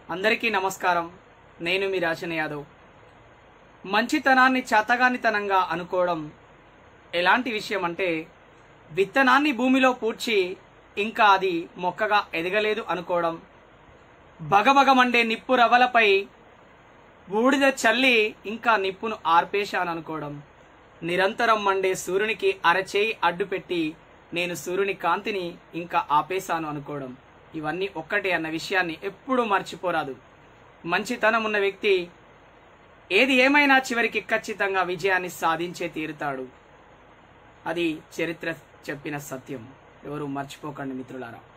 అందరికీ నమస్కారం నేను మీ రాశన యాదవ్ మంచితనాన్ని చేతగానితనంగా అనుకోవడం ఎలాంటి విషయం అంటే విత్తనాన్ని భూమిలో పూడ్చి ఇంకా అది మొక్కగా ఎదగలేదు అనుకోవడం బగబగమండే నిప్పు రవ్వలపై బూడిద చల్లి ఇంకా నిప్పును ఆర్పేశాను అనుకోవడం నిరంతరం మండే సూర్యునికి అరచేయి అడ్డుపెట్టి నేను సూర్యుని కాంతిని ఇంకా ఆపేశాను అనుకోవడం ఇవన్నీ ఒక్కటే అన్న విషయాన్ని ఎప్పుడూ మర్చిపోరాదు మంచితనం ఉన్న వ్యక్తి ఏది ఏమైనా చివరికి ఖచ్చితంగా విజయాన్ని సాధించే తీరుతాడు అది చరిత్ర చెప్పిన సత్యం ఎవరు మర్చిపోకండి మిత్రులారా